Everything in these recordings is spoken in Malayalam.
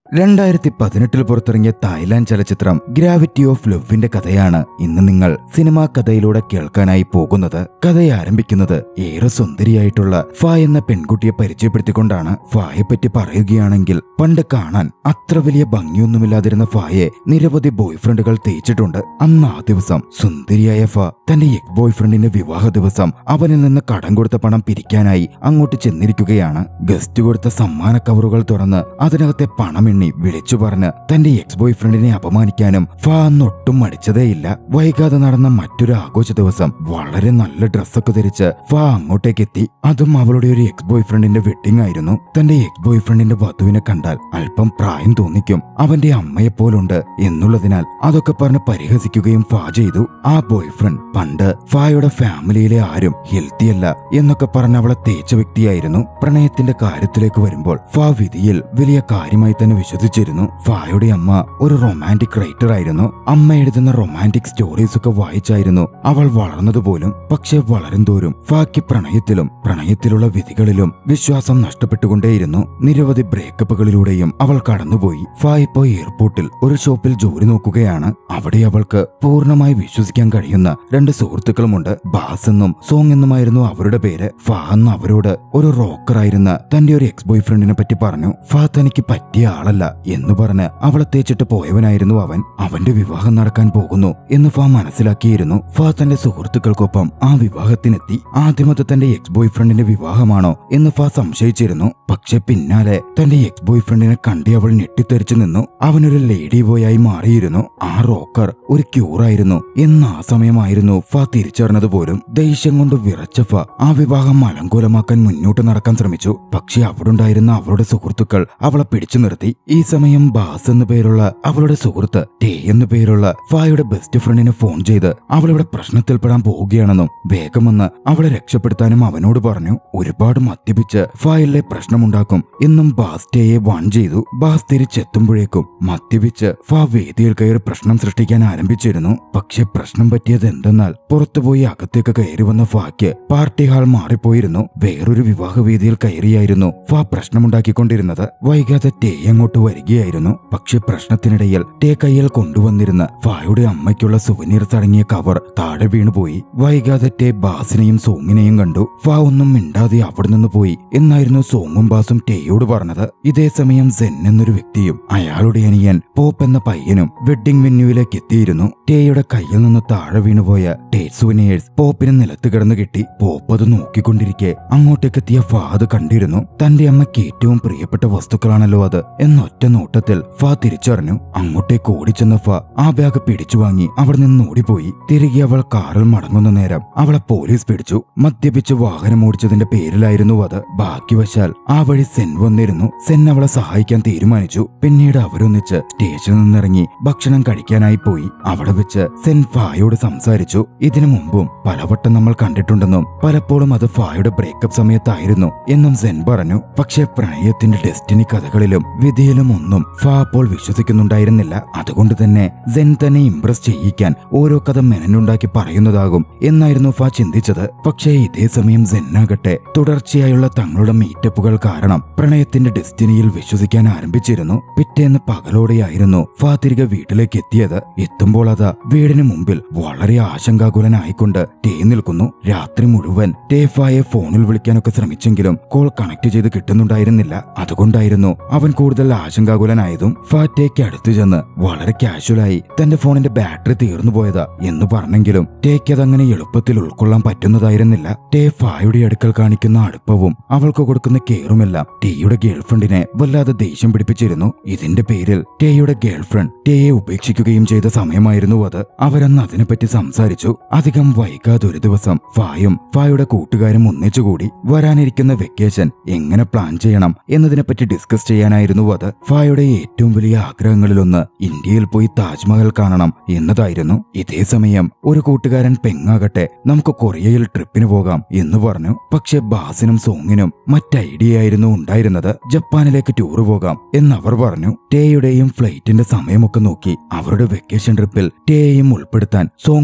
രണ്ടായിരത്തി പതിനെട്ടിൽ പുറത്തിറങ്ങിയ തായ്ലാന്റ് ചലച്ചിത്രം ഗ്രാവിറ്റി ഓഫ് ലവിന്റെ കഥയാണ് ഇന്ന് നിങ്ങൾ സിനിമാ കഥയിലൂടെ കേൾക്കാനായി പോകുന്നത് കഥ ആരംഭിക്കുന്നത് ഏറെ സുന്ദരിയായിട്ടുള്ള ഫ എന്ന പെൺകുട്ടിയെ പരിചയപ്പെടുത്തിക്കൊണ്ടാണ് ഫായെ പറ്റി പറയുകയാണെങ്കിൽ പണ്ട് കാണാൻ അത്ര വലിയ ഭംഗിയൊന്നുമില്ലാതിരുന്ന ഫായെ നിരവധി ബോയ്ഫ്രണ്ടുകൾ തേച്ചിട്ടുണ്ട് അന്ന് ആ ദിവസം സുന്ദരിയായ ഫ തന്റെ എക് ബോയ്ഫ്രണ്ടിന്റെ വിവാഹ ദിവസം അവനിൽ നിന്ന് കടം കൊടുത്ത പണം പിരിക്കാനായി അങ്ങോട്ട് ചെന്നിരിക്കുകയാണ് ഗസ്റ്റ് കൊടുത്ത സമ്മാന കവറുകൾ തുറന്ന് അതിനകത്തെ പണമെണ്ണി വിളിച്ചു പറഞ്ഞ് തന്റെ എക്സ് ബോയ്ഫ്രണ്ടിനെ അപമാനിക്കാനും ഫ അന്നൊട്ടും മടിച്ചതേയില്ല വൈകാതെ നടന്ന മറ്റൊരു ആഘോഷ ദിവസം വളരെ നല്ല ഡ്രസ്സൊക്കെ ധരിച്ച് ഫ അങ്ങോട്ടേക്ക് എത്തി അതും അവളുടെ ഒരു എക്സ് ബോയ്ഫ്രണ്ടിന്റെ വെഡിങ് ആയിരുന്നു തന്റെ എക്സ് ബോയ്ഫ്രണ്ടിന്റെ വധുവിനെ കണ്ടാൽ അല്പം പ്രായം തോന്നിക്കും അവന്റെ അമ്മയെപ്പോലുണ്ട് എന്നുള്ളതിനാൽ അതൊക്കെ പറഞ്ഞ് പരിഹസിക്കുകയും ഫ ചെയ്തു ആ ബോയ്ഫ്രണ്ട് പണ്ട് ഫായുടെ ഫാമിലിയിലെ ആരും ഹെൽത്തി അല്ല എന്നൊക്കെ പറഞ്ഞ് അവളെ തേച്ച വ്യക്തിയായിരുന്നു പ്രണയത്തിന്റെ കാര്യത്തിലേക്ക് വരുമ്പോൾ ഫ വിധിയിൽ വലിയ കാര്യമായി തന്നെ വിശ്വസിച്ചിരുന്നു ഫായുടെ അമ്മ ഒരു റൊമാൻറ്റിക് റൈറ്റർ ആയിരുന്നു അമ്മ എഴുതുന്ന റൊമാൻറ്റിക് സ്റ്റോറീസ് ഒക്കെ വായിച്ചായിരുന്നു അവൾ വളർന്നത് പോലും പക്ഷെ വളരും തോറും ഫാക്ക് പ്രണയത്തിലും പ്രണയത്തിലുള്ള വിധികളിലും വിശ്വാസം നഷ്ടപ്പെട്ടുകൊണ്ടേയിരുന്നു നിരവധി ബ്രേക്കപ്പുകളിലൂടെയും അവൾ കടന്നുപോയി ഫ ഇപ്പോ എയർപോർട്ടിൽ ഒരു ഷോപ്പിൽ ജോലി നോക്കുകയാണ് അവിടെ അവൾക്ക് പൂർണ്ണമായി വിശ്വസിക്കാൻ കഴിയുന്ന രണ്ട് സുഹൃത്തുക്കളുമുണ്ട് ബാസ് എന്നും സോങ് എന്നുമായിരുന്നു അവരുടെ പേര് ഫ എന്ന് അവരോട് ഒരു റോക്കറായിരുന്ന തന്റെ ഒരു എക്സ് ബോയ്ഫ്രണ്ടിനെ പറ്റി പറഞ്ഞു ഫ തനിക്ക് പറ്റിയ ആളല്ല എന്ന് പറഞ്ഞ് അവളെ തേച്ചിട്ട് പോയവനായിരുന്നു അവൻ അവന്റെ വിവാഹം നടക്കാൻ പോകുന്നു എന്ന് ഫ മനസ്സിലാക്കിയിരുന്നു ഫ തന്റെ സുഹൃത്തുക്കൾക്കൊപ്പം ആ വിവാഹത്തിനെത്തി ആദ്യമത് തന്റെ എക്സ് ബോയ്ഫ്രണ്ടിന്റെ വിവാഹമാണോ എന്ന് ഫ സംശയിച്ചിരുന്നു പക്ഷെ പിന്നാലെ തന്റെ എക്സ് ബോയ്ഫ്രണ്ടിനെ കണ്ടി അവൾ ഞെട്ടിത്തെറിച്ചു നിന്നു അവനൊരു ലേഡി ബോയ് ആയി മാറിയിരുന്നു ആ റോക്കർ ഒരു ക്യൂറായിരുന്നു എന്ന് ആ സമയമായിരുന്നു ഫ തിരിച്ചറിഞ്ഞത് പോലും ദേഷ്യം കൊണ്ട് വിറച്ച ഫ ആ വിവാഹം അലങ്കോലമാക്കാൻ മുന്നോട്ട് നടക്കാൻ ശ്രമിച്ചു പക്ഷെ അവിടുണ്ടായിരുന്ന അവളുടെ സുഹൃത്തുക്കൾ അവളെ പിടിച്ചു നിർത്തി ഈ സമയം ബാസ് എന്നു പേരുള്ള അവളുടെ സുഹൃത്ത് ടേ എന്നു പേരുള്ള ഫായുടെ ബെസ്റ്റ് ഫ്രണ്ടിനെ ഫോൺ ചെയ്ത് അവളിവിടെ പ്രശ്നത്തിൽപ്പെടാൻ പോവുകയാണെന്നും വേഗം വന്ന് അവളെ രക്ഷപ്പെടുത്താനും അവനോട് പറഞ്ഞു ഒരുപാട് മദ്യപിച്ച് ഫായിലെ പ്രശ്നമുണ്ടാക്കും എന്നും ബാസ് ടേയെ വാൺ ചെയ്തു ബാസ് തിരിച്ചെത്തുമ്പോഴേക്കും മദ്യപിച്ച് ഫാ വേദിയിൽ കയറി പ്രശ്നം സൃഷ്ടിക്കാൻ ആരംഭിച്ചിരുന്നു പക്ഷെ പ്രശ്നം പറ്റിയത് എന്തെന്നാൽ പുറത്തുപോയി അകത്തേക്ക് കയറി വന്ന ഫാക്ക് പാർട്ടി ഹാൾ മാറിപ്പോയിരുന്നു വേറൊരു വിവാഹ വേദിയിൽ കയറിയായിരുന്നു ഫാ പ്രശ്നമുണ്ടാക്കിക്കൊണ്ടിരുന്നത് വൈകാതെ ടേ അങ്ങോട്ട് വരികയായിരുന്നു പക്ഷെ പ്രശ്നത്തിനിടയിൽ ടേ കയ്യിൽ കൊണ്ടുവന്നിരുന്ന ഫായുടെ അമ്മയ്ക്കുള്ള സുവനീർസ് അടങ്ങിയ കവർ താഴെ വീണുപോയി വൈകാതെ ടേ ബാസിനെയും സോങ്ങിനെയും കണ്ടു ഫാ ഒന്നും മിണ്ടാതെ അവിടെ നിന്ന് പോയി എന്നായിരുന്നു സോങ്ങും ബാസും ടേയോട് പറഞ്ഞത് ഇതേ സമയം സെൻ എന്നൊരു വ്യക്തിയും അയാളുടെ അനിയൻ പോപ്പ് എന്ന പയ്യനും വെഡ്ഡിംഗ് വെന്യൂവിലേക്ക് എത്തിയിരുന്നു ടേയുടെ കയ്യിൽ നിന്ന് താഴെ വീണുപോയ ടേ സുവനേഴ്സ് പോപ്പിന് നിലത്ത് കിടന്നു കിട്ടി പോപ്പ് അത് നോക്കിക്കൊണ്ടിരിക്കെ അങ്ങോട്ടേക്ക് എത്തിയ ഫാ അത് കണ്ടിരുന്നു തന്റെ അമ്മയ്ക്ക് ഏറ്റവും പ്രിയപ്പെട്ട വസ്തുക്കളാണല്ലോ അത് എന്നൊറ്റ നോട്ടത്തിൽ ഫാ തിരിച്ചറിഞ്ഞു അങ്ങോട്ടേക്ക് ഓടിച്ചെന്ന ഫ ആ ബാഗ് പിടിച്ചു വാങ്ങി അവിടെ നിന്ന് ഓടിപ്പോയി തിരികെ അവൾ കാറിൽ മടങ്ങുന്ന നേരം അവളെ പോലീസ് പിടിച്ചു മദ്യപിച്ച് വാഹനം ഓടിച്ചതിന്റെ പേരിലായിരുന്നു അത് ബാക്കി വശാൽ ആ വഴി സെൻ വന്നിരുന്നു സെൻ അവളെ സഹായിക്കാൻ തീരുമാനിച്ചു പിന്നീട് അവരൊന്നിച്ച് സ്റ്റേഷനിൽ നിന്നിറങ്ങി ഭക്ഷണം കഴിക്കാനായി പോയി അവിടെ വെച്ച് സെൻ ഫായോട് സംസാരിച്ചു ഇതിനു മുമ്പും പലവട്ടം നമ്മൾ കണ്ടിട്ടുണ്ടെന്നും പലപ്പോഴും അത് ഫായുടെ ബ്രേക്കപ്പ് സമയത്തായിരുന്നു എന്നും സെൻ പറഞ്ഞു പക്ഷെ പ്രണയത്തിന്റെ ഡെസ്റ്റിനി കഥകളിലും വിധിയിലും ഒന്നും ഫാ അപ്പോൾ വിശ്വസിക്കുന്നുണ്ടായിരുന്നില്ല അതുകൊണ്ട് തന്നെ സെൻ തന്നെ ഇംപ്രസ് ചെയ്യിക്കാൻ ഓരോ കഥ മെനനുണ്ടാക്കി പറയുന്നതാകും എന്നായിരുന്നു ഫാ ചിന്തിച്ചത് പക്ഷേ ഇതേ സമയം സെന്നാകട്ടെ തുടർച്ചയായുള്ള തങ്ങളുടെ മീറ്റപ്പുകൾ കാരണം പ്രണയത്തിന്റെ ഡെസ്റ്റിനിയിൽ വിശ്വസിക്കാൻ ആരംഭിച്ചിരുന്നു പിറ്റേന്ന് പകലോടെയായിരുന്നു ഫാ തിരികെ വീട്ടിലേക്ക് എത്തിയത് എത്തുമ്പോൾ അത് വീടിന് മുമ്പിൽ വളരെ ആശങ്കാകുലനായിക്കൊണ്ട് ടേ നിൽക്കുന്നു രാത്രി മുഴുവൻ ടേ ഫായെ ഫോണിൽ വിളിക്കാനൊക്കെ ശ്രമിച്ചെങ്കിലും കോൾ കണക്ട് ചെയ്ത് കിട്ടുന്നുണ്ടായിരുന്നില്ല അതുകൊണ്ടായിരുന്നു അവൻ കൂടുതൽ ആശങ്കാകുലനായതും ഫാ ടേക്ക് അടുത്തു ചെന്ന് വളരെ കാഷ്വലായി തന്റെ ഫോണിന്റെ ബാറ്ററി തീർന്നു പോയതാ എന്ന് പറഞ്ഞെങ്കിലും ടേക്ക് അതങ്ങനെ എളുപ്പത്തിൽ ഉൾക്കൊള്ളാൻ പറ്റുന്നതായിരുന്നില്ല ടേ ഫായുടെ അടുക്കൽ കാണിക്കുന്ന അടുപ്പവും അവൾക്ക് കൊടുക്കുന്ന കെയറുമെല്ലാം ടേയുടെ ഗേൾഫ്രണ്ടിനെ വല്ലാതെ ദേഷ്യം പിടിപ്പിച്ചിരുന്നു ഇതിന്റെ പേരിൽ ടേയുടെ ഗേൾഫ്രണ്ട് ടേയെ ഉപേക്ഷിക്കുകയും ചെയ്ത സമയമായിരുന്നു അത് അവരന്ന് അതിനെപ്പറ്റി സംസാരിച്ചു അധികം വൈകാതെ ഒരു ദിവസം ഫായും ഫായുടെ കൂട്ടുകാരും ഒന്നിച്ചുകൂടി വരാനിരിക്കുന്ന വെക്കേഷൻ എങ്ങനെ പ്ലാൻ ചെയ്യണം എന്നതിനെപ്പറ്റി ഡിസ്കസ് ചെയ്യാനായിരുന്നു അത് ഫായുടെ ഏറ്റവും വലിയ ആഗ്രഹങ്ങളിലൊന്ന് ഇന്ത്യയിൽ പോയി താജ്മഹൽ കാണണം എന്നതായിരുന്നു ഇതേ സമയം ഒരു കൂട്ടുകാരൻ പെങ്ങാകട്ടെ നമുക്ക് കൊറിയയിൽ ട്രിപ്പിന് പോകാം എന്ന് പറഞ്ഞു പക്ഷെ ബാസിനും സോങ്ങിനും മറ്റ് ഐഡിയ ആയിരുന്നു ഉണ്ടായിരുന്നത് ജപ്പാനിലേക്ക് ടൂറ് പോകാം എന്നവർ പറഞ്ഞു ടേയുടെയും ഫ്ലൈറ്റിന്റെ സമയമൊക്കെ നോക്കി അവരുടെ വെക്കേഷൻ ട്രിപ്പിൽ ടേയെയും ഉൾപ്പെടുത്താൻ സോങ്ങും ബാസും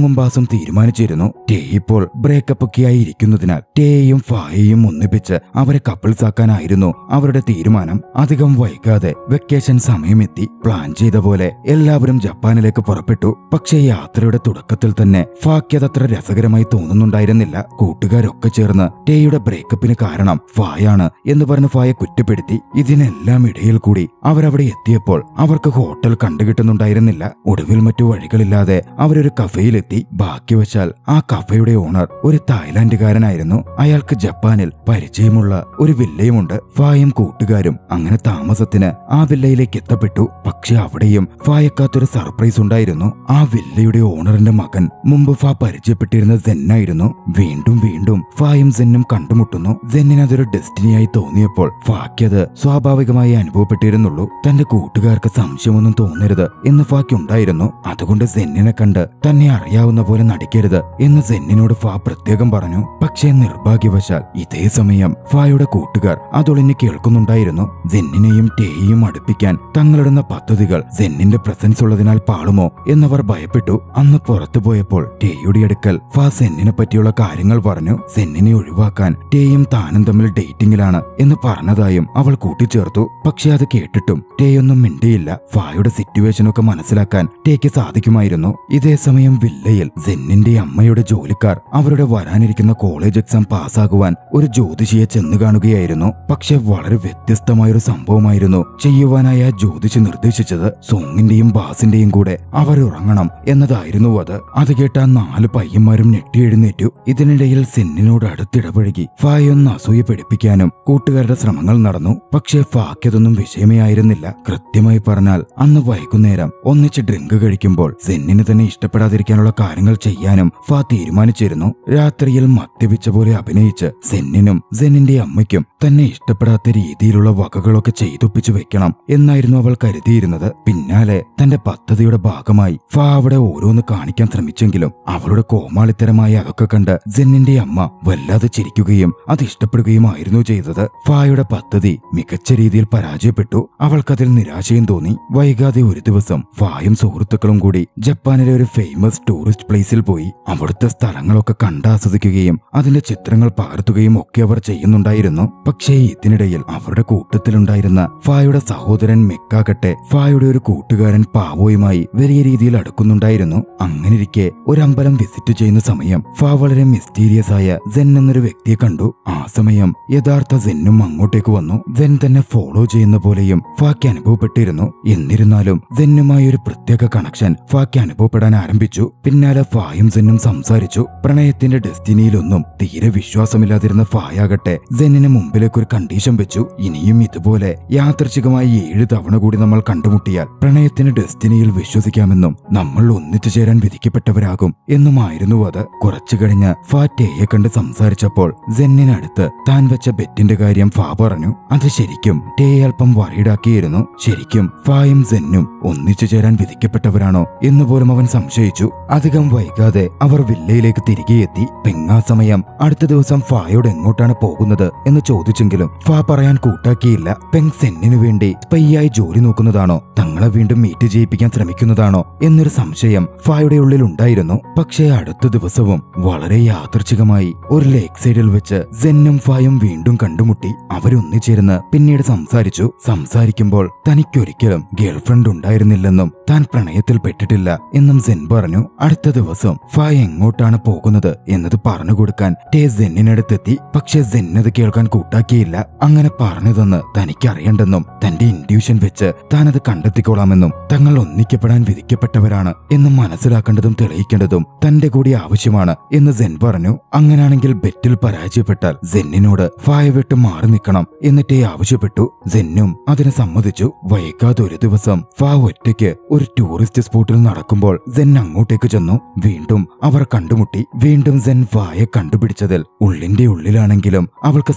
ദിവസം തീരുമാനിച്ചിരുന്നു ടേ ഇപ്പോൾ ബ്രേക്കപ്പ് ഒക്കെയായി ഇരിക്കുന്നതിനാൽ ടേയും ഫായയും ഒന്നിപ്പിച്ച് അവരെ കപ്പിൾസ് ആക്കാനായിരുന്നു അവരുടെ തീരുമാനം അധികം വൈകാതെ വെക്കേഷൻ സമയമെത്തി പ്ലാൻ ചെയ്ത പോലെ എല്ലാവരും ജപ്പാനിലേക്ക് പുറപ്പെട്ടു പക്ഷേ യാത്രയുടെ തുടക്കത്തിൽ തന്നെ ഫായ്ക്ക് അതത്ര രസകരമായി തോന്നുന്നുണ്ടായിരുന്നില്ല കൂട്ടുകാരൊക്കെ ചേർന്ന് ടേയുടെ ബ്രേക്കപ്പിന് കാരണം ഫായാണ് എന്ന് പറഞ്ഞ് ഫായ കുറ്റപ്പെടുത്തി ഇതിനെല്ലാം ഇടയിൽ കൂടി അവരവിടെ എത്തിയപ്പോൾ അവർക്ക് ഹോട്ടൽ കണ്ടുകിട്ടുന്നുണ്ടായിരുന്നില്ല ഒടുവിൽ മറ്റു വഴികളില്ലാതെ അവരൊരു കഫേയിലെത്തി ബാക്കി വച്ചാൽ ആ കഫയുടെ ഓണർ ഒരു തായ്ലാന്റുകാരനായിരുന്നു അയാൾക്ക് ജപ്പാനിൽ പരിചയമുള്ള ഒരു വില്ലയുമുണ്ട് ഫായും കൂട്ടുകാരും അങ്ങനെ താമസത്തിന് ആ വില്ലയിലേക്ക് എത്തപ്പെട്ടു പക്ഷെ അവിടെയും ഫായക്കാത്തൊരു സർപ്രൈസ് ഉണ്ടായിരുന്നു ആ വില്ലയുടെ ഓണറിന്റെ മകൻ മുമ്പ് ഫാ പരിചയപ്പെട്ടിരുന്ന സെന്നായിരുന്നു വീണ്ടും വീണ്ടും ഫായും സെന്നും കണ്ടുമുട്ടുന്നു സെന്നിന് അതൊരു ഡെസ്റ്റിനിയായി തോന്നിയപ്പോൾ ഫായ്ക്കത് സ്വാഭാവികമായി അനുഭവപ്പെട്ടിരുന്നുള്ളൂ തന്റെ കൂട്ടുകാർക്ക് സംശയമൊന്നും തോന്നരുത് എന്ന് ഫായ്ക്കുണ്ടായിരുന്നു അതുകൊണ്ട് സെന്നിനെ കണ്ട് തന്നെ അറിയാവുന്ന പോലെ നടിക്കരുത് എന്ന് സെന്നിനോട് ഫാ പ്രത്യേകം പറഞ്ഞു പക്ഷേ നിർഭാഗ്യവശാൽ ഇതേ സമയം ഫായുടെ കൂട്ടുകാർ അതൊളിഞ്ഞ് കേൾക്കുന്നുണ്ടായിരുന്നു സെന്നിനെയും ടേയെയും അടുപ്പിക്കാൻ തങ്ങളിടുന്ന പദ്ധതികൾ സെന്നിന്റെ പ്രസൻസ് ഉള്ളതിനാൽ പാളുമോ എന്നവർ ഭയപ്പെട്ടു അന്ന് പുറത്തു പോയപ്പോൾ ടേയുടെ അടുക്കൽ ഫാ സെന്നിനെ പറ്റിയുള്ള കാര്യങ്ങൾ പറഞ്ഞു സെന്നിനെ ഒഴിവാക്കാൻ ടേയും താനും തമ്മിൽ ഡേറ്റിംഗിലാണ് എന്ന് പറഞ്ഞതായും അവൾ കൂട്ടിച്ചേർത്തു പക്ഷെ അത് കേട്ടിട്ടും ടേയൊന്നും മിണ്ടിയില്ല ഫായുടെ സിറ്റുവേഷൻ ഒക്കെ മനസ്സിലാക്കാൻ ടേക്ക് സാധിക്കുമായിരുന്നു ഇതേ സമയം വില്ലയിൽ സെന്നിന്റെ അമ്മയുടെ ജോലിക്കാർ അവരുടെ വരാനിരിക്കുന്ന കോളേജ് എക്സാം പാസ്സാകുവാൻ ഒരു ജ്യോതിഷിയെ ചെന്ന് കാണുകയായിരുന്നു പക്ഷെ വളരെ വ്യത്യസ്തമായൊരു സംഭവമായിരുന്നു ചെയ്യുവാനായി ആ ജ്യോതിഷി നിർദ്ദേശിച്ചത് സോങ്ങിന്റെയും ബാസിന്റെയും കൂടെ അവരുറങ്ങണം എന്നതായിരുന്നു അത് അത് കേട്ട ആ നാല് പയ്യന്മാരും ഞെട്ടിയെഴുന്നേറ്റു ഇതിനിടയിൽ സെന്നിനോട് അടുത്തിടപഴകി ഫായൊന്ന് അസൂയ പിടിപ്പിക്കാനും കൂട്ടുകാരുടെ ശ്രമങ്ങൾ നടന്നു പക്ഷേ ഫായ്ക്കതൊന്നും വിഷയമേ ആയിരുന്നില്ല കൃത്യമായി പറഞ്ഞാൽ അന്ന് വൈകുന്നേരം ഒന്നിച്ച് ഡ്രിങ്ക് കഴിക്കുമ്പോൾ സെന്നിന് തന്നെ ഇഷ്ടപ്പെടാതിരിക്കാനുള്ള കാര്യങ്ങൾ ചെയ്യാനും ഫാ തീരുമാനിച്ചിരുന്നു രാത്രിയിൽ മദ്യപിച്ച പോലെ അഭിനയിച്ച് സെന്നിനും സെന്നിന്റെ അമ്മയ്ക്കും തന്നെ ഇഷ്ടപ്പെടാത്ത രീതിയിലുള്ള വകകളൊക്കെ ചെയ്തൊപ്പിച്ചു വെക്കണം എന്നായിരുന്നു അവൾ കരുതിയിരുന്നത് പിന്നാലെ തന്റെ പദ്ധതിയുടെ ഭാഗമായി ഫാ അവിടെ ഓരോന്ന് കാണിക്കാൻ ശ്രമിച്ചെങ്കിലും അവളുടെ കോമാളിത്തരമായ അതൊക്കെ കണ്ട് സെന്നിന്റെ അമ്മ വല്ലാതെ ചിരിക്കുകയും അത് ഇഷ്ടപ്പെടുകയുമായിരുന്നു ചെയ്തത് ഫായുടെ പദ്ധതി മികച്ച രീതിയിൽ പരാജയപ്പെട്ടു അവൾക്കതിൽ നിരാശയും തോന്നി വൈകാതെ ഒരു ദിവസം ഫായും സുഹൃത്തുക്കളും കൂടി ജപ്പാനിലെ ഒരു ഫേമസ് ടൂറിസ്റ്റ് പ്ലേസിൽ പോയി അവിടുത്തെ സ്ഥലങ്ങളൊക്കെ കണ്ടാസ്വദിക്കുകയും അതിന്റെ ചിത്രങ്ങൾ പകർത്തുകയും ഒക്കെ അവർ ചെയ്യുന്നുണ്ടായിരുന്നു പക്ഷേ ഇതിനിടയിൽ അവരുടെ കൂട്ടത്തിലുണ്ടായിരുന്ന ഫായുടെ സഹോദരൻ മെക്കാകട്ടെ ഫായുടെ ഒരു കൂട്ടുകാരൻ പാവോയുമായി വലിയ രീതിയിൽ അടുക്കുന്നുണ്ടായിരുന്നു അങ്ങനിരിക്കെ ഒരു അമ്പലം വിസിറ്റ് ചെയ്യുന്ന സമയം ഫാ വളരെ മിസ്റ്റീരിയസ് ആയ സെൻ എന്നൊരു വ്യക്തിയെ കണ്ടു ആ സമയം യഥാർത്ഥ സെന്നും അങ്ങോട്ടേക്ക് വന്നു സെൻ തന്നെ ഫോളോ ചെയ്യുന്ന പോലെയും ഫാക്ക് അനുഭവപ്പെട്ടിരുന്നു എന്നിരുന്നാലും സെന്നുമായി ഒരു പ്രത്യേക കണക്ഷൻ ഫാക്ക് അനുഭവപ്പെടാൻ ആരംഭിച്ചു പിന്നാലെ ഫായും സെന്നും സംസാരിച്ചു പ്രണയത്തിന്റെ ഡെസ്റ്റിനിയിലൊന്നും തീരെ വിശ്വാസമില്ലാതിരുന്ന ഫായാകട്ടെ സെന്നിന് മുമ്പിലേക്ക് ഒരു കണ്ടീഷൻ വെച്ചു ഇനിയും ഇതുപോലെ യാദൃച്ഛികമായി ഏഴ് തവണ കൂടി നമ്മൾ കണ്ടുമുട്ടിയാൽ പ്രണയത്തിന് ഡെസ്റ്റിനിയിൽ വിശ്വസിക്കാമെന്നും നമ്മൾ ഒന്നിച്ചു ചേരാൻ വിധിക്കപ്പെട്ടവരാകും എന്നുമായിരുന്നു അത് കുറച്ചു കഴിഞ്ഞ് ഫാ ടേയെ കണ്ട് സംസാരിച്ചപ്പോൾ സെന്നിനടുത്ത് താൻ വെച്ച ബെറ്റിന്റെ കാര്യം ഫാ പറഞ്ഞു അത് ശരിക്കും ടേ അല്പം വറീഡാക്കിയിരുന്നു ശരിക്കും ഫായും സെന്നും ഒന്നിച്ചു ചേരാൻ വിധിക്കപ്പെട്ടവരാണോ എന്നുപോലും അവൻ സംശയിച്ചു അധികം വൈകാതെ അവർ വില്ലയിലേക്ക് തിരികെ എത്തി പെങ്ങാ സമയം അടുത്ത ദിവസം ഫായോട് എങ്ങോട്ടാണ് പോകുന്നത് എന്ന് ചോദിച്ചെങ്കിലും ഫാ പറയാൻ കൂട്ടാക്കിയില്ല പെങ് സെന്നിനു വേണ്ടി സ്പൈയായി ജോലി നോക്കുന്നതാണോ തങ്ങളെ വീണ്ടും മീറ്റ് ചെയ്യിപ്പിക്കാൻ ശ്രമിക്കുന്നതാണോ എന്നൊരു സംശയം ഫായുടെ ഉള്ളിൽ ഉണ്ടായിരുന്നു പക്ഷേ അടുത്ത ദിവസവും വളരെ യാദൃച്ഛികമായി ഒരു ലേക്ക് സൈഡിൽ വെച്ച് സെന്നും ഫായും വീണ്ടും കണ്ടുമുട്ടി അവരൊന്നിച്ചേർന്ന് പിന്നീട് സംസാരിച്ചു സംസാരിക്കുമ്പോൾ തനിക്കൊരിക്കലും ഗേൾഫ്രണ്ട് ഉണ്ടായിരുന്നില്ലെന്നും താൻ പ്രണയത്തിൽ പെട്ടിട്ടില്ല എന്നും സെൻ പറഞ്ഞു അടുത്ത ദിവസം ഫായ് എങ്ങോട്ടാണ് പോകുന്നത് എന്നത് പറഞ്ഞു കൊടുക്കാൻ ടേ സെന്നിനടുത്തെത്തി പക്ഷെ സെന്നത് കേൾക്കാൻ കൂട്ടാക്കിയില്ല അങ്ങനെ പറഞ്ഞതെന്ന് തനിക്കറിയണ്ടെന്നും തന്റെ ഇൻഡ്യൂഷൻ വെച്ച് താനത് കണ്ടെത്തിക്കോളാമെന്നും തങ്ങൾ ഒന്നിക്കപ്പെടാൻ വിധിക്കപ്പെട്ടവരാണ് എന്നും മനസ്സിലാക്കേണ്ടതും തെളിയിക്കേണ്ടതും തന്റെ കൂടി ആവശ്യമാണ് എന്ന് സെൻ പറഞ്ഞു അങ്ങനാണെങ്കിൽ ബെറ്റിൽ പരാജയപ്പെട്ടാൽ സെന്നിനോട് ഫായ വിട്ട് മാറി നിൽക്കണം എന്നിട്ടേ ആവശ്യപ്പെട്ടു സെന്നും അതിന് സമ്മതിച്ചു വൈകാതെ ഒരു ദിവസം ഫാ ഒറ്റയ്ക്ക് ഒരു ടൂറിസ്റ്റ് സ്പോട്ടിൽ നടക്കുമ്പോൾ സെൻ അങ്ങോട്ടേക്ക് ചെന്നു വീണ്ടും അവർ കണ്ടുമുട്ടി വീണ്ടും സെൻ ഫായെ കണ്ടുപിടിച്ചതിൽ ഉള്ളിന്റെ ഉള്ളിലാണെങ്കിലും അവൾക്ക് സന്തോഷം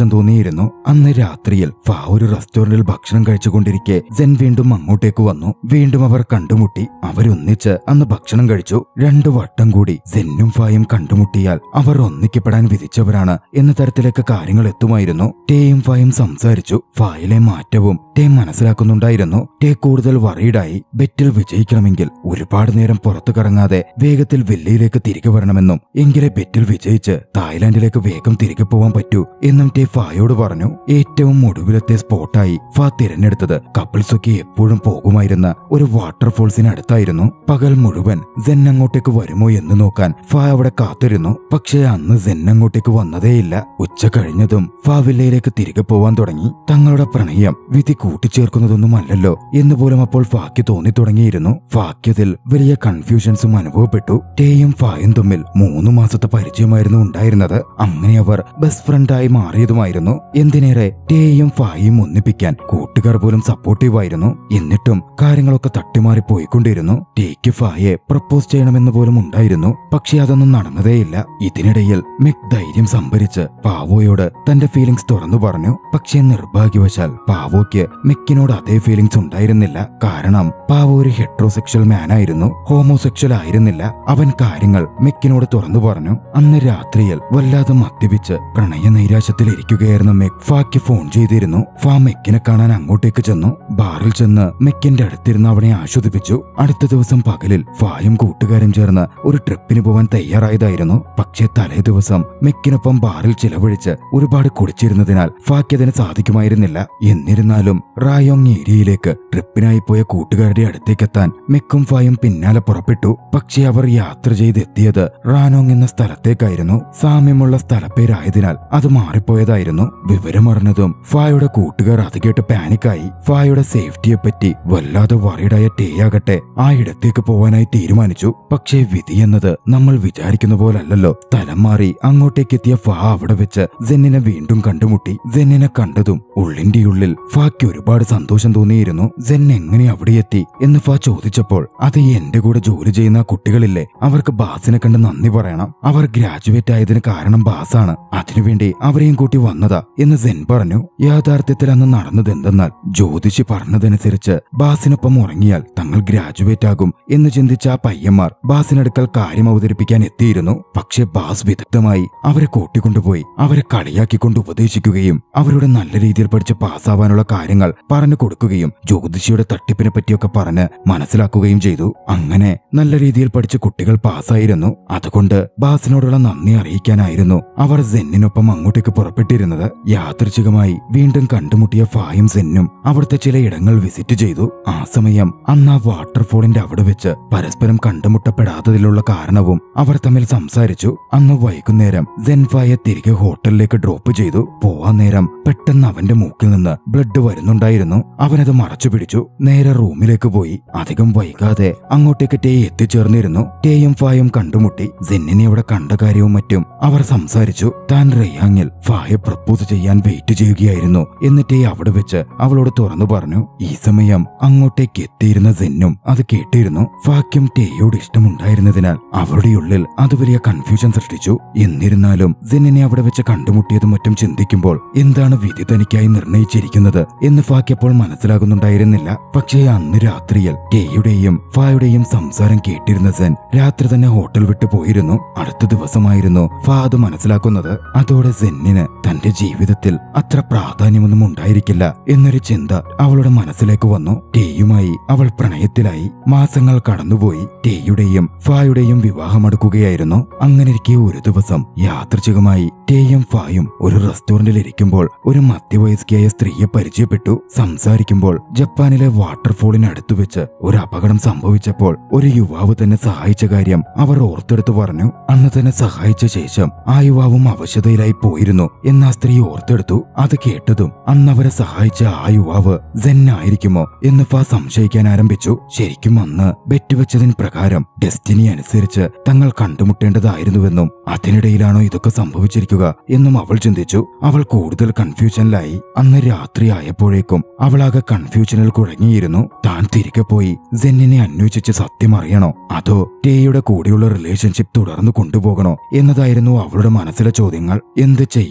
തോന്നിയിരുന്നു അന്ന് രാത്രിയിൽ ഫാ ഒരു റെസ്റ്റോറന്റിൽ ഭക്ഷണം കഴിച്ചുകൊണ്ടിരിക്കെ സെൻ വീണ്ടും അങ്ങോട്ടേക്ക് വന്നു വീണ്ടും അവർ കണ്ടുമുട്ടി അവരൊന്നിച്ച് അന്ന് ഭക്ഷണം കഴിച്ചു രണ്ടു വട്ടം കൂടി സെന്നും ഫായും കണ്ടുമുട്ടിയാൽ അവർ ഒന്നിക്കപ്പെടാൻ വിധിച്ചവരാണ് എന്ന തരത്തിലേക്ക് കാര്യങ്ങൾ എത്തുമായിരുന്നു ടേയും ഫായും സംസാരിച്ചു ഫായിലെ മാറ്റവും ടേ മനസ്സിലാക്കുന്നുണ്ടായിരുന്നു ടേ കൂടുതൽ വറീഡായി ബെറ്റിൽ വിജയിക്കണമെങ്കിൽ ഒരുപാട് നേരം പുറത്തു കറങ്ങാതെ വേഗത്തിൽ വെല്ലിയിലേക്ക് തിരികെ വരണമെന്നും എങ്കിലേ ബെറ്റിൽ വിജയിച്ച് തായ്ലാന്റിലേക്ക് വേഗം തിരികെ പോവാൻ പറ്റൂ എന്നും ടേ ഫായോട് പറഞ്ഞു ഏറ്റവും ഒടുവിലത്തെ സ്പോട്ടായി ഫാ തിരഞ്ഞെടുത്തത് കപ്പിൾസൊക്കെ എപ്പോഴും പോകുമായിരുന്ന ഒരു വാട്ടർഫോൾസിന് അടുത്തായിരുന്നു പകൽ മുഴുവൻ സെൻ അങ്ങോട്ടേക്ക് വരുമോ എന്ന് നോക്കാൻ ഫാ അവിടെ കാത്തിരുന്നു പക്ഷേ അന്ന് സെൻ അങ്ങോട്ടേക്ക് വന്നതേയില്ല ഉച്ച കഴിഞ്ഞതും ഫാ വില്ലയിലേക്ക് തിരികെ പോവാൻ തുടങ്ങി തങ്ങളുടെ പ്രണയം വിധി കൂട്ടിച്ചേർക്കുന്നതൊന്നുമല്ലല്ലോ എന്ന് പോലും അപ്പോൾ ഫാക്ക് തോന്നി തുടങ്ങിയിരുന്നു ഫാക്യതിൽ വലിയ കൺഫ്യൂഷൻസും അനുഭവപ്പെട്ടു ടേയും ഫായും തമ്മിൽ മൂന്ന് മാസത്തെ പരിചയമായിരുന്നു ഉണ്ടായിരുന്നത് അങ്ങനെ അവർ ബെസ്റ്റ് ഫ്രണ്ടായി മാറിയതുമായിരുന്നു എന്തിനേറെ ടേയും ഫായും ഒന്നിപ്പിക്കാൻ കൂട്ടുകാർ പോലും സപ്പോർട്ടീവായിരുന്നു എന്നിട്ടും കാര്യങ്ങളൊക്കെ തട്ടിമാറി പോയിക്കൊണ്ടിരുന്നു ടേക്ക് ഫായെ പ്രപ്പോസ് ചെയ്യണമെന്ന് പോലും ഉണ്ടായിരുന്നു പക്ഷെ അതൊന്നും നടന്നതേയില്ല ഇതിനിടയിൽ മിക് ധൈര്യം സംഭരിച്ച് പാവോയോട് തന്റെ ഫീലിംഗ്സ് തുറന്നു പറഞ്ഞു പക്ഷേ നിർഭാഗ്യവശാൽ പാവോയ്ക്ക് മിക്കിനോട് അതേ ഫീലിംഗ്സ് ഉണ്ടായിരുന്നില്ല കാരണം പാവോ ഒരു ഹെട്രോസെക്ഷൽ മാനായിരുന്നു ഹോമോസെക്ഷൽ ആയിരുന്നില്ല അവൻ കാര്യങ്ങൾ മിക്കിനോട് തുറന്നു പറഞ്ഞു അന്ന് രാത്രിയിൽ വല്ലാതെ മദ്യപിച്ച് പ്രണയ നൈരാശ്യത്തിൽ ഇരിക്കുകയായിരുന്ന മെക് ഫാക്ക് ഫോൺ ചെയ്തിരുന്നു ഫാ മെക്കിനെ കാണാൻ അങ്ങോട്ടേക്ക് ചെന്നു ബാറിൽ ചെന്ന് മെക്കിന്റെ അടുത്തിരുന്ന് അവനെ ആശ്വസിപ്പിച്ചു അടുത്ത ദിവസം പകലിൽ ഫായും കൂട്ടുകാരും ചേർന്ന് ഒരു ട്രിപ്പിന് പോവാൻ തയ്യാറായതായിരുന്നു പക്ഷേ തലേ ദിവസം മെക്കിനൊപ്പം ബാറിൽ ചിലവഴിച്ച് ഒരുപാട് കുടിച്ചിരുന്നതിനാൽ ഫാക്ക് അതിന് സാധിക്കുമായിരുന്നില്ല എന്നിരുന്നാലും റായോങ് ഏരിയയിലേക്ക് ട്രിപ്പിനായി പോയ കൂട്ടുകാരുടെ അടുത്തേക്കെത്താൻ മെക്കും ഫായും പിന്നാലെ പുറപ്പെട്ടു പക്ഷേ അവർ യാത്ര ചെയ്തെത്തിയത് റാനോങ് എന്ന സ്ഥലത്തേക്കായിരുന്നു സാമ്യമുള്ള സ്ഥലപ്പേരായതിനാൽ അത് മാറിപ്പോയതായിരുന്നു വിവരമറിഞ്ഞതും ഫായുടെ കൂട്ടുകാർ അത് കേട്ട് പാനിക്കായി ഫായുടെ സേഫ്റ്റിയെ പറ്റി വല്ലാതെ വറീഡായ ടേയാകട്ടെ ആ ഇടത്തേക്ക് പോവാനായി തീരുമാനിച്ചു പക്ഷേ വിധി എന്നത് നമ്മൾ വിചാരിക്കുന്ന പോലല്ലല്ലോ സ്ഥലം മാറി അങ്ങോട്ടേക്ക് എത്തിയ ഫാ അവിടെ വെച്ച് ജെന്നിനെ വീണ്ടും കണ്ടുമുട്ടി ജെന്നിനെ കണ്ടതും ഉള്ളിന്റെ ഉള്ളിൽ ഫാക്ക് ഒരുപാട് സന്തോഷം തോന്നിയിരുന്നു ജെൻ എങ്ങനെ അവിടെ എത്തി എന്ന് ഫാ ചോദിച്ചപ്പോൾ അത് എന്റെ കൂടെ ജോലി ചെയ്യുന്ന ആ കുട്ടികളില്ലേ അവർക്ക് ബാസിനെ കണ്ട് നന്ദി പറയണം അവർ ഗ്രാജുവേറ്റ് ആയതിന് കാരണം ബാസാണ് അതിനുവേണ്ടി അവരെയും കൂട്ടി വന്നതാ എന്ന് സെൻ പറഞ്ഞു യാഥാർത്ഥ്യത്തിൽ അന്ന് നടന്നത് എന്തെന്നാൽ ജ്യോതിഷി പറഞ്ഞതനുസരിച്ച് ബാസിനൊപ്പം ഉറങ്ങിയാൽ തങ്ങൾ ഗ്രാജുവേറ്റ് ആകും എന്ന് ചിന്തിച്ച ആ പയ്യന്മാർ ബാസിനടുക്കൽ കാര്യം അവതരിപ്പിക്കാൻ എത്തിയിരുന്നു പക്ഷെ ബാസ് വിദഗ്ധമായി അവരെ കൂട്ടിക്കൊണ്ടുപോയി അവരെ കളിയാക്കിക്കൊണ്ട് ഉപദേശിക്കുകയും അവരുടെ നല്ല രീതിയിൽ പഠിച്ച് പാസ്സാവാനുള്ള കാര്യങ്ങൾ പറഞ്ഞു കൊടുക്കുകയും ജ്യോതിഷിയുടെ തട്ടിപ്പിനെ പറ്റിയൊക്കെ പറഞ്ഞ് മനസ്സിലാക്കുകയും ചെയ്തു അങ്ങനെ നല്ല രീതിയിൽ പഠിച്ച കുട്ടികൾ പാസ്സായിരുന്നു അതുകൊണ്ട് ബാസിനോടുള്ള നന്ദി അറിയിക്കാനായിരുന്നു അവർ സെന്നിനൊപ്പം അങ്ങോട്ടേക്ക് പുറപ്പെട്ടിരുന്നത് യാദൃച്ഛികമായി വീണ്ടും കണ്ടുമുട്ടിയ ഫായും സെന്നും അവിടുത്തെ ചില ഇടങ്ങൾ വിസിറ്റ് ചെയ്തു ആ സമയം അന്ന് ആ വാട്ടർഫോളിന്റെ അവിടെ വെച്ച് പരസ്പരം കണ്ടുമുട്ടപ്പെടാത്തതിലുള്ള കാരണവും അവർ തമ്മിൽ സംസാരിച്ചു അന്ന് വൈകുന്നേരം സെൻഫായെ തിരികെ ഹോട്ടലിലേക്ക് ഡ്രോപ്പ് ചെയ്തു പോവാൻ നേരം പെട്ടെന്ന് അവന്റെ മൂക്കിൽ നിന്ന് ബ്ലഡ് വരുന്നുണ്ടായിരുന്നു അവനത് മറച്ചു പിടിച്ചു നേരെ റൂമിലേക്ക് പോയി അധികം വൈകാതെ അങ്ങോട്ടേക്ക് ടേ എത്തിച്ചേർന്നിരുന്നു ടേയും ഫായും കണ്ടുമുട്ടി സെന്നിനെ അവിടെ കണ്ട കാര്യവും മറ്റും അവർ സംസാരിച്ചു താൻ റയാങ്ങിൽ ഫായെ പ്രപ്പോസ് ചെയ്യാൻ വെയിറ്റ് ചെയ്യുകയായിരുന്നു എന്നിട്ടേ അവിടെ വെച്ച് അവളോട് തുറന്നു പറഞ്ഞു ഈ സമയം അങ്ങോട്ടേക്ക് എത്തിയിരുന്ന സെന്നും അത് കേട്ടിരുന്നു ഫാക്കും ടേയോട് ഇഷ്ടമുണ്ടായിരുന്നതിനാൽ അവരുടെ ഉള്ളിൽ അത് വലിയ കൺഫ്യൂഷൻ സൃഷ്ടിച്ചു എന്നിരുന്നാലും സെന്നിനെ അവിടെ വെച്ച് കണ്ടുമുട്ടിയതും മറ്റും ചിന്തിക്കുമ്പോൾ എന്താണ് വിധി തനിക്കായി നിർണയിച്ചിരിക്കുന്നത് എന്ന് ഫാക്ക് അപ്പോൾ മനസ്സിലാകുന്നുണ്ടായിരുന്നില്ല പക്ഷേ അന്ന് രാത്രിയിൽ ടേയുടെയും ഫായുടെയും സംസാരം കേട്ടിരുന്ന സെൻ രാത്രി തന്നെ ഹോട്ടൽ വിട്ടു പോയിരുന്നു അടുത്ത ദിവസമായിരുന്നു ഫാ അത് മനസ്സിലാക്കുന്നത് അതോടെ സെന്നിന് തന്റെ ജീവിതത്തിൽ അത്ര പ്രാധാന്യമൊന്നും ഉണ്ടായിരിക്കില്ല എന്നൊരു ചിന്ത അവളുടെ മനസ്സിലേക്ക് വന്നു ടേയുമായി അവൾ പ്രണയത്തിലായി മാസങ്ങൾ കടന്നുപോയി ടേയുടെയും ഫായുടെയും വിവാഹമടുക്കുകയായിരുന്നു അങ്ങനെയിരിക്കെ ഒരു ദിവസം യാദൃച്ഛികമായി ടേയും ഫായും ഒരു റെസ്റ്റോറന്റിൽ ഇരിക്കുമ്പോൾ ഒരു മധ്യവയസ്കയായ സ്ത്രീയെ പരിചയപ്പെട്ടു സംസാരിക്കുമ്പോൾ ജപ്പാനിലെ വാട്ടർഫോളിനടുത്തു വെച്ച് ഒരു അപകടം സംഭവിച്ചപ്പോൾ ഒരു യുവാവ് തന്നെ സഹായിച്ച കാര്യം അവർ ഓർത്തെടുത്തു പറഞ്ഞു അന്ന് തന്നെ സഹായിച്ച ശേഷം ആ യുവാവും അവശതയിലായി പോയിരുന്നു എന്ന് ആ സ്ത്രീ ഓർത്തെടുത്തു അത് കേട്ടതും അന്ന് അവരെ സഹായിച്ച ആ യുവാവ് ആയിരിക്കുമോ എന്ന് ഫാ സംശയിക്കാൻ ആരംഭിച്ചു ശരിക്കും അന്ന് ബെറ്റ് വെച്ചതിന് പ്രകാരം ഡെസ്റ്റിനി അനുസരിച്ച് തങ്ങൾ കണ്ടുമുട്ടേണ്ടതായിരുന്നുവെന്നും അതിനിടയിലാണോ ഇതൊക്കെ സംഭവിച്ചിരിക്കുക എന്നും അവൾ ചിന്തിച്ചു അവൾ കൂടുതൽ കൺഫ്യൂഷനിലായി അന്ന് രാത്രി ആയപ്പോഴേക്കും അവളാകെ കൺഫ്യൂഷനിൽ കുഴങ്ങിയിരുന്നു താൻ തിരികെ പോയി സെന്നിനെ അന്വേഷിച്ച് സത്യം അറിയണോ അതോ ടേയുടെ കൂടെയുള്ള റിലേഷൻഷിപ്പ് തുടർന്നു കൊണ്ടുപോകണോ എന്നതായിരുന്നു അവളുടെ മനസ്സിലെ ചോദ്യങ്ങൾ എന്ത് ചെയ്യണമെന്ന്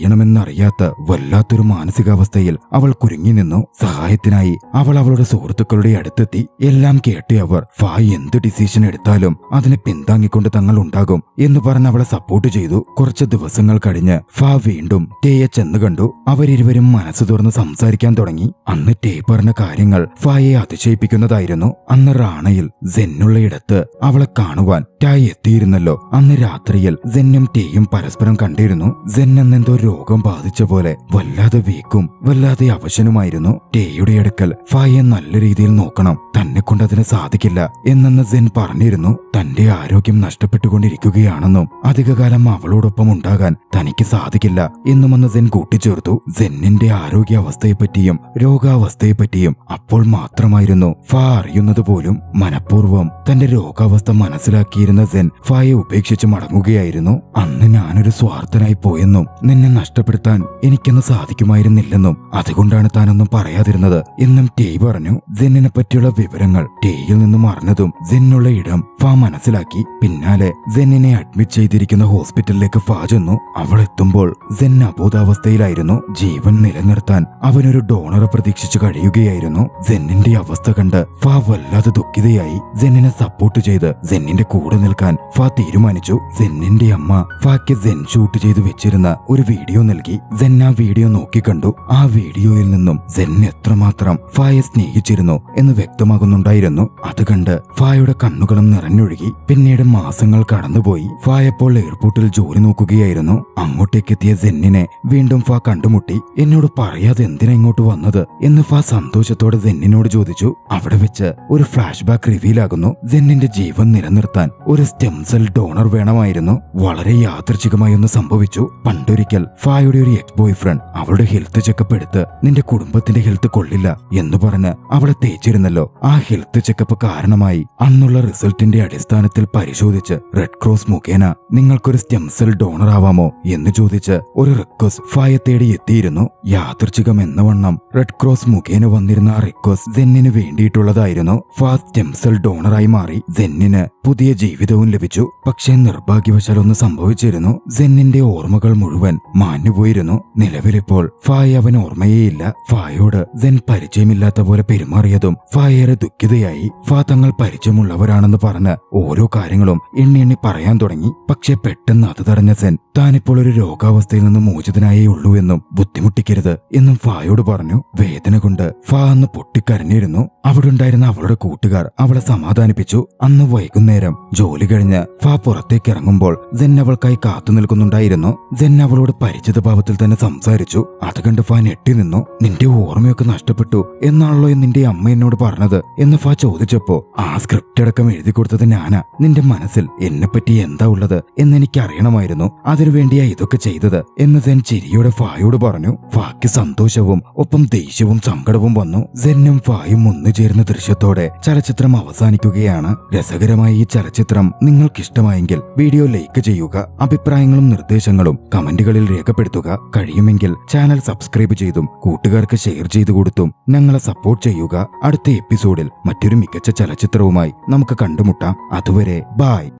അറിയാത്ത വല്ലാത്തൊരു മാനസികാവസ്ഥയിൽ അവൾ കുരുങ്ങി നിന്നു സഹായത്തിനായി അവൾ അവളുടെ സുഹൃത്തുക്കളുടെ അടുത്തെത്തി എല്ലാം കേട്ട് അവർ ഫായ് എന്ത് ഡിസിഷൻ എടുത്താലും അതിനെ പിന്താങ്ങിക്കൊണ്ട് തങ്ങൾ ഉണ്ടാകും എന്ന് പറഞ്ഞ് അവളെ സപ്പോർട്ട് ചെയ്തു കുറച്ച് ദിവസങ്ങൾ കഴിഞ്ഞ് ഫാ വീണ്ടും ടേയെ ചെന്ന് കണ്ടു അവരിരുവരും മനസ്സ് തുറന്ന് സംസാരിക്കാൻ തുടങ്ങി അന്ന് ടേ പറഞ്ഞ കാര്യങ്ങൾ ഫായെ അതിശയിപ്പിക്കുന്നതായിരുന്നു അന്ന് റാണയിൽ സെന്നുള്ളയിടത്ത് അവളെ കാണുവാൻ ടായ് എത്തിയിരുന്നല്ലോ അന്ന് രാത്രിയിൽ സെന്നും ടേയും പരസ്പരം കണ്ടിരുന്നു സെൻ എന്നെന്തോ രോഗം ബാധിച്ച പോലെ വല്ലാതെ വീക്കും വല്ലാതെ അവശനുമായിരുന്നു ടേയുടെ അടുക്കൽ ഫായെ നല്ല രീതിയിൽ നോക്കണം തന്നെ കൊണ്ട് അതിന് സാധിക്കില്ല എന്നെന്ന് സെൻ പറഞ്ഞിരുന്നു തന്റെ ആരോഗ്യം നഷ്ടപ്പെട്ടുകൊണ്ടിരിക്കുകയാണെന്നും അധികകാലം അവളോടൊപ്പം ഉണ്ടാകാൻ തനിക്ക് സാധിക്കില്ല എന്നുമെന്ന് സെൻ കൂട്ടിച്ചേർത്തു സെന്നിന്റെ ആരോഗ്യാവസ്ഥയെപ്പറ്റിയും രോഗാവസ്ഥയെപ്പറ്റിയും അപ്പോൾ മാത്രമായിരുന്നു ഫാ അറിയുന്നത് പോലും മനഃപൂർവ്വം തന്റെ രോഗാവസ്ഥ മനസ്സിലാക്കിയിരുന്ന സെൻ ഫായെ ഉപേക്ഷിച്ച് മടങ്ങുകയായിരുന്നു അന്ന് ഞാനൊരു സ്വാർത്ഥനായി പോയെന്നും നിന്നെ നഷ്ടപ്പെടുത്താൻ എനിക്കൊന്ന് സാധിക്കുമായിരുന്നില്ലെന്നും അതുകൊണ്ടാണ് താനൊന്നും പറയാതിരുന്നത് എന്നും ടേ പറഞ്ഞു സെന്നിനെ പറ്റിയുള്ള വിവരങ്ങൾ ടേയിൽ നിന്നും അറിഞ്ഞതും സെന്നുള്ള ഇടം ഫാ മനസ്സിലാക്കി പിന്നാലെ സെന്നിനെ അഡ്മിറ്റ് ചെയ്തിരിക്കുന്ന ഹോസ്പിറ്റലിലേക്ക് ഫാ ചെന്നു അവൾ എത്തുമ്പോൾ സെൻ അബോധാവസ്ഥയിലായിരുന്നു ജീവൻ നിലനിർത്താൻ അവനൊരു ഡോണറെ പ്രതീക്ഷിച്ചു കഴിയുകയായിരുന്നു സെന്നിന്റെ അവസ്ഥ കണ്ട് ഫാ വല്ലാതെ ദുഃഖിതയായി സെന്നിനെ സപ്പോർട്ട് ചെയ്ത് സെന്നിന്റെ കൂടെ നിൽക്കാൻ ഫാ തീരുമാനിച്ചു സെന്നിന്റെ അമ്മ ഫാക്ക് സെൻ ഷൂട്ട് ചെയ്ത് വെച്ചിരുന്ന ഒരു വീഡിയോ നൽകി സെൻ ആ വീഡിയോ നോക്കിക്കണ്ടു ആ വീഡിയോയിൽ നിന്നും സെൻ എത്രമാത്രം ഫായെ സ്നേഹിച്ചിരുന്നു എന്ന് വ്യക്തമാകുന്നുണ്ടായിരുന്നു അത് കണ്ട് ഫായുടെ കണ്ണുകളും നിറഞ്ഞൊഴുകി പിന്നീട് മാസങ്ങൾ കടന്നുപോയി ഫായപ്പോൾ എയർപോർട്ടിൽ ജോലി നോക്കുകയായിരുന്നു അങ്ങോട്ടേക്കെത്തിയ സെന്നിനെ വീണ്ടും ഫാ കണ്ടുമുട്ടി എന്നോട് പറയാതെ എന്തിനാ ഇങ്ങോട്ട് വന്നത് എന്ന് ഫാ സന്തോഷത്തോടെ സെന്നിനോട് ചോദിച്ചു അവിടെ വെച്ച് ഒരു ഫ്ലാഷ് ബാക്ക് റിവീലാകുന്നു സെന്നിന്റെ ജീവൻ നിലനിർത്താൻ ഒരു സ്റ്റെം സെൽ ഡോണർ വേണമായിരുന്നു വളരെ യാദൃച്ഛികമായി ഒന്ന് സംഭവിച്ചു പണ്ടൊരിക്കൽ ഫായുടെ ഒരു എക്സ് ബോയ് ഫ്രണ്ട് അവളുടെ ഹെൽത്ത് ചെക്കപ്പ് എടുത്ത് നിന്റെ കുടുംബത്തിന്റെ ഹെൽത്ത് കൊള്ളില്ല എന്ന് പറഞ്ഞ് അവളെ തേച്ചിരുന്നല്ലോ ആ ഹെൽത്ത് ചെക്കപ്പ് കാരണമായി അന്നുള്ള റിസൾട്ടിന്റെ അടിസ്ഥാനത്തിൽ പരിശോധിച്ച് റെഡ് ക്രോസ് മുഖേന നിങ്ങൾക്കൊരു സ്റ്റെം സെൽ ഡോണർ ആവാമോ എന്ന് ചോദിച്ച് ഒരു റിക്വസ്റ്റ് ഫായെ തേടി എത്തിയിരുന്നു യാദൃച്ഛികം എന്നവണ്ണം റെഡ് ക്രോസ് മുഖേന വന്നിരുന്ന ആ റിക്വസ്റ്റ് സെന്നിന് വേണ്ടിയിട്ടുള്ളതായിരുന്നു ഫാ സ്റ്റെം സെൽ ഡോണറായി മാറി സെന്നിന് പുതിയ ജീവിതവും ലഭിച്ചു പക്ഷേ നിർഭാഗ്യവശാൽ ഒന്ന് സംഭവിച്ചിരുന്നു സെന്നിന്റെ ഓർമ്മകൾ മുഴുവൻ മാഞ്ഞുപോയിരുന്നു നിലവിലിപ്പോൾ ഫായ് അവൻ ഓർമ്മയേയില്ല ഫായോട് സെൻ പരിചയമില്ലാത്ത പോലെ പെരുമാറിയതും ഫായേറെ ദുഃഖിതയായി ഫാ തങ്ങൾ പരിചയമുള്ളവരാണെന്ന് പറഞ്ഞ് ഓരോ കാര്യങ്ങളും എണ്ണി എണ്ണി പറയാൻ തുടങ്ങി പക്ഷെ പെട്ടെന്ന് അത് തടഞ്ഞ സെൻ താനിപ്പോൾ ഒരു രോഗാവസ്ഥയിൽ നിന്ന് മോചിതനായേ ഉള്ളൂ എന്നും ബുദ്ധിമുട്ടിക്കരുത് എന്നും ഫായോട് പറഞ്ഞു വേദന കൊണ്ട് ഫാ അന്ന് പൊട്ടിക്കരഞ്ഞിരുന്നു അവിടെ ഉണ്ടായിരുന്ന അവളുടെ കൂട്ടുകാർ അവളെ സമാധാനിപ്പിച്ചു അന്ന് വൈകുന്നേരം ജോലി കഴിഞ്ഞ് ഫാ പുറത്തേക്ക് ഇറങ്ങുമ്പോൾ സെൻ അവൾക്കായി കാത്തു നിൽക്കുന്നുണ്ടായിരുന്നു സെൻ അവളോട് പരിചിത ഭാവത്തിൽ തന്നെ സംസാരിച്ചു അത് കണ്ട് ഫാ ഞെട്ടി നിന്നു നിന്റെ ഓർമ്മയൊക്കെ നഷ്ടപ്പെട്ടു എന്നാണല്ലോ നിന്റെ അമ്മ എന്നോട് പറഞ്ഞത് എന്ന് ഫാ ചോദിച്ചപ്പോ ആ സ്ക്രിപ്റ്റ് അടക്കം എഴുതി കൊടുത്തത് ഞാനാ നിന്റെ മനസ്സിൽ എന്നെപ്പറ്റി എന്താ ഉള്ളത് എന്ന് എനിക്ക് അറിയണമായിരുന്നു അതിനുവേണ്ടിയാ ഇതൊക്കെ ചെയ്തത് എന്ന് സെൻ ചിരിയോടെ ഫായോട് പറഞ്ഞു ഫാക്ക് സന്തോഷവും ഒപ്പം ദേഷ്യവും സങ്കടവും വന്നു സെന്നും ഫായും ഒന്നുചേരുന്ന ദൃശ്യത്തോടെ ചലച്ചിത്രം അവസാനിക്കുകയാണ് രസകരമായ ഈ ചലച്ചിത്രം നിങ്ങൾക്കിഷ്ടമായെങ്കിൽ വീഡിയോ ലൈക്ക് ചെയ്യുക അഭിപ്രായങ്ങളും നിർദ്ദേശങ്ങളും കമന്റുകളിൽ രേഖപ്പെടുത്തുക കഴിയുമെങ്കിൽ ചാനൽ സബ്സ്ക്രൈബ് ചെയ്തും കൂട്ടുകാർക്ക് ഷെയർ ചെയ്തു കൊടുത്തും ഞങ്ങളെ സപ്പോർട്ട് ചെയ്യുക അടുത്ത എപ്പിസോഡിൽ മറ്റൊരു മികച്ച ചലച്ചിത്രവുമായി നമുക്ക് കണ്ടുമുട്ടാം അതുവരെ ബായ്